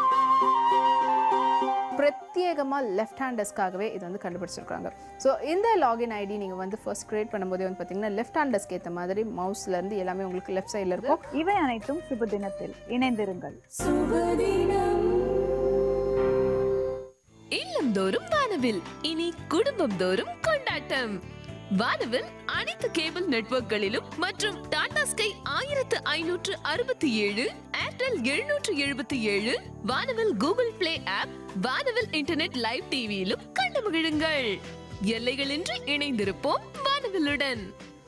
பிரத்யேகமாக லெஃப்ட் ஹேண்டர்ஸ்க்காகவே இது வந்து கண்டுபிடிச்சிருக்காங்க ஸோ இந்த லாகின் ஐடி நீங்கள் வந்து ஃபர்ஸ்ட் கிரியேட் பண்ணும்போதே வந்து பார்த்தீங்கன்னா லெஃப்ட் ஹேண்டர்ஸ்க்கு ஏற்ற மாதிரி மவுஸ்லேருந்து எல்லாமே உங்களுக்கு லெஃப்ட் சைடில் இருக்கும் இவை அனைத்தும் சுப தினத்தில் இணைந்திருங்கள் இல்லந்தோறும் வானவில் இனி குடும்பம் தோறும் கொண்டாட்டம் வானவில் அனைத்து கேபிள் நெட்வொர்க்களிலும் மற்றும் டாடா ஸ்கை ஆயிரத்து ஐநூற்று அறுபத்தி ஏழு ஏர்டெல் எழுநூற்று எழுபத்தி ஏழு Vanavil Google play app Vanavil internet live டிவியிலும் கண்டு மகிழுங்கள் எல்லைகளின்றி இணைந்திருப்போம் வானவிலுடன்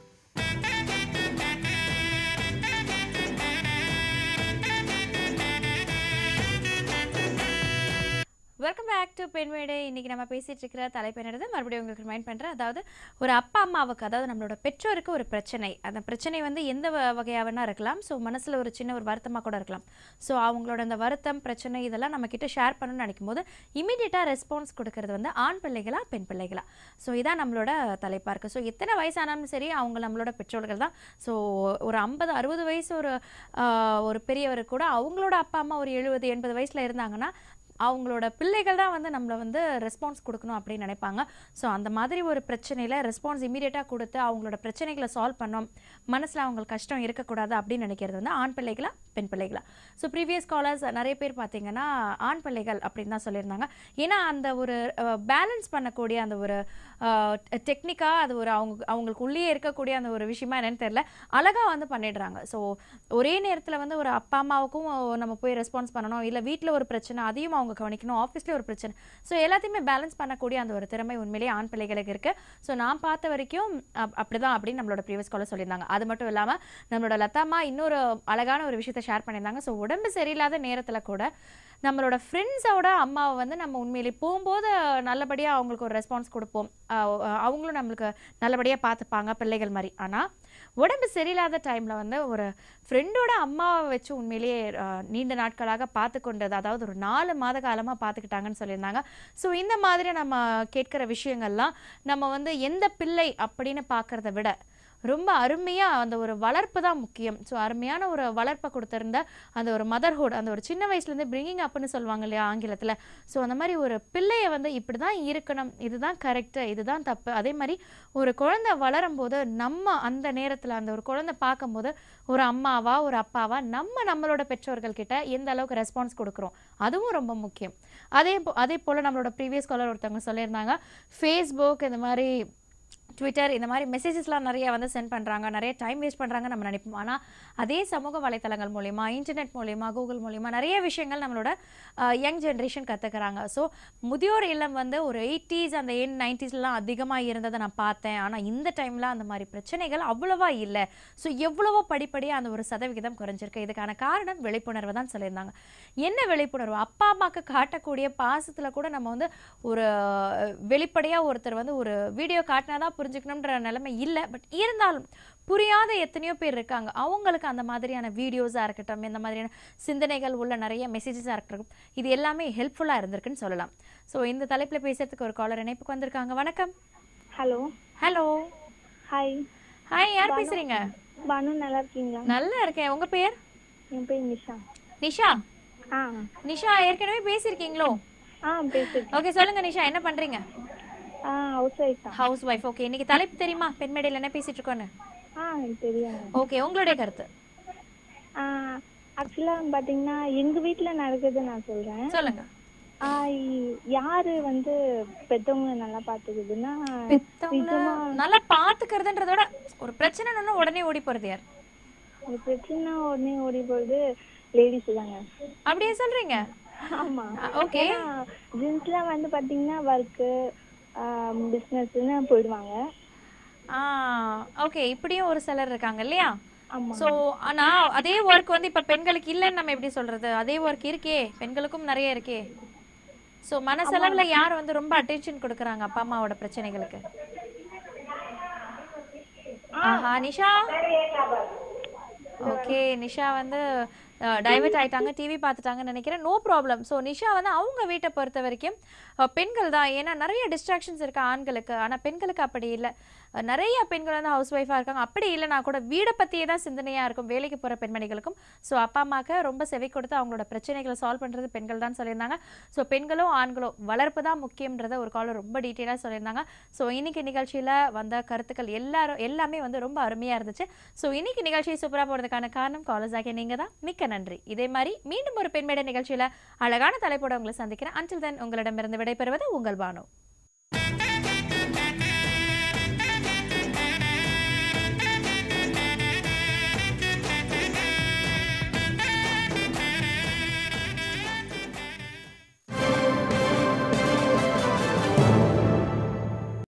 வெல்கம் பேக் டு பெண்மேடை இன்னைக்கு நம்ம பேசிட்டு இருக்கிற தலைப்பு என்னது மறுபடியும் உங்களுக்கு ரிமைண்ட் பண்ணுறேன் அதாவது ஒரு அப்பா அம்மாவுக்கு அதாவது நம்மளோட பெற்றோருக்கு ஒரு பிரச்சனை அந்த பிரச்சனை வந்து எந்த வ- வகையா வேணா இருக்கலாம் ஸோ மனசில் ஒரு சின்ன ஒரு வருத்தமாக கூட இருக்கலாம் ஸோ அவங்களோட அந்த வருத்தம் பிரச்சனை இதெல்லாம் நம்ம கிட்ட ஷேர் பண்ணணும்னு நினைக்கும் போது இமீடியட்டாக ரெஸ்பான்ஸ் கொடுக்கறது வந்து ஆண் பிள்ளைகளா பெண் பிள்ளைகளா ஸோ இதான் நம்மளோட தலைப்பாக இருக்குது ஸோ எத்தனை வயசானாலும் சரி அவங்க நம்மளோட பெற்றோர்கள் தான் ஸோ ஒரு ஐம்பது அறுபது வயசு ஒரு ஆஹ், ஒரு பெரியவர் கூட அவங்களோட அப்பா அம்மா ஒரு எழுபது எண்பது வயசில் இருந்தாங்கன்னா அவங்களோட பிள்ளைகள் தான் வந்து நம்மளை வந்து ரெஸ்பான்ஸ் கொடுக்கணும் அப்படின்னு நினைப்பாங்க ஸோ அந்த மாதிரி ஒரு பிரச்சனையில் ரெஸ்பான்ஸ் இமீடியட்டாக கொடுத்து அவங்களோட பிரச்சனைகளை சால்வ் பண்ணோம் மனசில் அவங்களுக்கு கஷ்டம் இருக்கக்கூடாது அப்படின்னு நினைக்கிறது வந்து ஆண் பிள்ளைகளா பெண் பிள்ளைகளா ஸோ ப்ரீவியஸ் காலர்ஸ் நிறைய பேர் பார்த்தீங்கன்னா ஆண் பிள்ளைகள் அப்படின்னு தான் சொல்லியிருந்தாங்க ஏன்னா அந்த ஒரு பேலன்ஸ் பண்ணக்கூடிய அந்த ஒரு டெக்னிக்காக அது ஒரு அவங்க அவங்களுக்கு உள்ளே இருக்கக்கூடிய அந்த ஒரு விஷயமா என்னன்னு தெரியல அழகாக வந்து பண்ணிடுறாங்க ஸோ ஒரே நேரத்தில் வந்து ஒரு அப்பா அம்மாவுக்கும் நம்ம போய் ரெஸ்பான்ஸ் பண்ணணும் இல்லை வீட்டில் ஒரு பிரச்சனை அதையும் அவங்க கவனிக்கணும் ஆஃபீஸ்லேயே ஒரு பிரச்சனை ஸோ எல்லாத்தையுமே பேலன்ஸ் பண்ணக்கூடிய அந்த ஒரு திறமை உண்மையிலேயே ஆண் பிள்ளைகளுக்கு இருக்குது ஸோ நான் பார்த்த வரைக்கும் அப்- அப்படிதான் அப்படின்னு நம்மளோட ப்ரீவியஸ் காலர் சொல்லியிருந்தாங்க அது மட்டும் இல்லாமல் நம்மளோட லதாமா இன்னொரு அழகான ஒரு விஷயத்தை ஷேர் பண்ணியிருந்தாங்க ஸோ உடம்பு சரியில்லாத நேரத்தில் கூட நம்மளோட ஃப்ரெண்ட்ஸோட அம்மாவை வந்து நம்ம உண்மையிலே போகும்போது நல்லபடியாக அவங்களுக்கு ஒரு ரெஸ்பான்ஸ் கொடுப்போம் அஹ் அஹ் அவங்களும் நம்மளுக்கு நல்லபடியாக பார்த்துப்பாங்க பிள்ளைகள் மாதிரி ஆனால் உடம்பு சரியில்லாத டைமில் வந்து ஒரு ஃப்ரெண்டோட அம்மாவை வச்சு உண்மையிலேயே அஹ், நீண்ட நாட்களாக பார்த்து கொண்டது அதாவது ஒரு நாலு மாத காலமாக பார்த்துக்கிட்டாங்கன்னு சொல்லியிருந்தாங்க ஸோ இந்த மாதிரி நம்ம கேட்குற விஷயங்கள்லாம் நம்ம வந்து எந்த பிள்ளை அப்படின்னு பார்க்கறத விட ரொம்ப அருமையாக அந்த ஒரு வளர்ப்பு தான் முக்கியம் ஸோ அருமையான ஒரு வளர்ப்பை கொடுத்திருந்த அந்த ஒரு மதர்ஹுட் அந்த ஒரு சின்ன வயசுலேருந்து பிரிங்கிங் அப்னு சொல்லுவாங்க இல்லையா ஆங்கிலத்தில் ஸோ அந்த மாதிரி ஒரு பிள்ளையை வந்து இப்படி தான் இருக்கணும் இதுதான் கரெக்டு இதுதான் தப்பு அதே மாதிரி ஒரு குழந்தை வளரும் போது நம்ம அந்த நேரத்தில் அந்த ஒரு குழந்தை பார்க்கும்போது ஒரு அம்மாவா ஒரு அப்பாவா நம்ம நம்மளோட பெற்றோர்கள் கிட்ட எந்த அளவுக்கு ரெஸ்பான்ஸ் கொடுக்குறோம் அதுவும் ரொம்ப முக்கியம் அதே போ அதே போல் நம்மளோட ப்ரீவியஸ் காலர் ஒருத்தவங்க சொல்லியிருந்தாங்க ஃபேஸ்புக் இந்த மாதிரி ட்விட்டர் இந்த மாதிரி மெசேஜஸ்லாம் நிறைய வந்து சென்ட் பண்ணுறாங்க நிறைய டைம் வேஸ்ட் பண்ணுறாங்க நம்ம நினைப்போம் ஆனால் அதே சமூக வலைத்தளங்கள் மூலிமா இன்டர்நெட் மூலிமா கூகுள் மூலிமா நிறைய விஷயங்கள் நம்மளோட யங் ஜென்ரேஷன் கற்றுக்கிறாங்க ஸோ முதியோர் இல்லம் வந்து ஒரு எயிட்டிஸ் அந்த என் நைன்டிஸ்லாம் அதிகமாக இருந்ததை நான் பார்த்தேன் ஆனால் இந்த டைமில் அந்த மாதிரி பிரச்சனைகள் அவ்வளவா இல்லை ஸோ எவ்வளவோ படிப்படியாக அந்த ஒரு சதவிகிதம் குறைஞ்சிருக்கு இதுக்கான காரணம் விழிப்புணர்வு தான் சொல்லியிருந்தாங்க என்ன விழிப்புணர்வு அப்பா அம்மாவுக்கு காட்டக்கூடிய பாசத்தில் கூட நம்ம வந்து ஒரு வெளிப்படையாக ஒருத்தர் வந்து ஒரு வீடியோ காட்டினா தான் புரிஞ்சுக்கணுன்ற நிலைமை இல்லை பட் இருந்தாலும் புரியாத எத்தனையோ பேர் இருக்காங்க அவங்களுக்கு அந்த மாதிரியான வீடியோஸாக இருக்கட்டும் இந்த மாதிரியான சிந்தனைகள் உள்ள நிறைய மெசேஜஸாக இருக்கட்டும் இது எல்லாமே ஹெல்ப்ஃபுல்லாக இருந்திருக்குன்னு சொல்லலாம் ஸோ இந்த தலைப்பில் பேசுறதுக்கு ஒரு காலர் இணைப்புக்கு வந்திருக்காங்க வணக்கம் ஹலோ ஹலோ ஹாய் ஹாய் யார் பானு. பேசுறீங்க பானு நல்லா இருக்கீங்களா நல்லா இருக்கேன் உங்க பேர் என் பேர் நிஷா நிஷா ஆ நிஷா ஏற்கனவே பேசியிருக்கீங்களோ ஆ பேசுறேன் ஓகே சொல்லுங்க நிஷா என்ன பண்றீங்க ஆ ஹவுஸ் ஒய்ஃப் தான் ஹவுஸ் ஒய்ஃப் ஓகே இன்னைக்கு தலைப்பு தெரியுமா பெண்மேடையில் என்ன பேசிட்டு இருக்கோன்னு ஆ எனக்கு தெரியும் ஓகே உங்களுடைய கருத்து ஆக்சுவலாக பார்த்தீங்கன்னா எங்கள் வீட்டில் நடக்குது நான் சொல்கிறேன் சொல்லுங்க ஆ இ- யாரு வந்து பெத்தவங்க நல்லா பார்த்துக்குதுன்னா நிஜமா நல்லா பாத்துக்கிறதுன்றத விட ஒரு பிரச்சனைன்னு உடனே ஓடி போறது யார் ஒரு பிரச்சனை உடனே ஓடி போகுது லேடிஸ் தாங்க அப்படியே சொல்றீங்க ஆமா ஓகே ஜென்ஸ்லாம் வந்து பார்த்தீங்கன்னா ஒர்க்கு பிஸ்னஸ்ன்னு போயிடுவாங்க ஆ ஓகே இப்படியும் ஒரு சிலர் இருக்காங்க இல்லையா ஆமா. ஸோ ஆனா அதே ஒர்க் வந்து இப்ப பெண்களுக்கு இல்லைன்னு நம்ம எப்படி சொல்றது அதே ஒர்க் இருக்கே பெண்களுக்கும் நிறைய இருக்கே ஸோ மனசளவுல யார் வந்து ரொம்ப அட்டென்ஷன் கொடுக்குறாங்க அப்பா அம்மாவோட பிரச்சனைகளுக்கு ஆஹா நிஷா ஓகே நிஷா வந்து டைவர்ட் ஆயிட்டாங்க டிவி பார்த்துட்டாங்கன்னு நினைக்கிறேன் நோ ப்ராப்ளம் ஸோ நிஷா வந்து அவங்க வீட்டை பொறுத்த வரைக்கும் அஹ், பெண்கள் தான் ஏன்னா நிறைய டிஸ்ட்ராக்ஷன்ஸ் இருக்கு ஆண்களுக்கு ஆனால் பெண்களுக்கு அப்படி இல்லை அஹ், நிறைய பெண்கள் வந்து ஹவுஸ் ஒய்ஃபாக இருக்காங்க அப்படி இல்லைனா கூட வீடை பற்றியே தான் சிந்தனையாக இருக்கும் வேலைக்கு போகிற பெண்மணிகளுக்கும் ஸோ அப்பா அம்மாவுக்கு ரொம்ப செவி கொடுத்து அவங்களோட பிரச்சனைகளை சால்வ் பண்ணுறது பெண்கள் தான் சொல்லியிருந்தாங்க ஸோ பெண்களும் ஆண்களும் வளர்ப்பு தான் முக்கியன்றத ஒரு காலம் ரொம்ப டீட்டெயிலாக சொல்லியிருந்தாங்க ஸோ இன்னைக்கு நிகழ்ச்சியில் வந்த கருத்துக்கள் எல்லாரும் எல்லாமே வந்து ரொம்ப அருமையாக இருந்துச்சு ஸோ இன்னைக்கு நிகழ்ச்சியை சூப்பராக போகிறதுக்கான காரணம் காலேஜ் ஆகிய நீங்கள் தான் மிக்க நன்றி இதே மாதிரி மீண்டும் ஒரு பெண்மேடை நிகழ்ச்சியில் அழகான தலைப்போட உங்களை சந்திக்கிறேன் அன்டில் தென் உங்களிடமிருந்து விடைபெறுவது உங்கள் பானு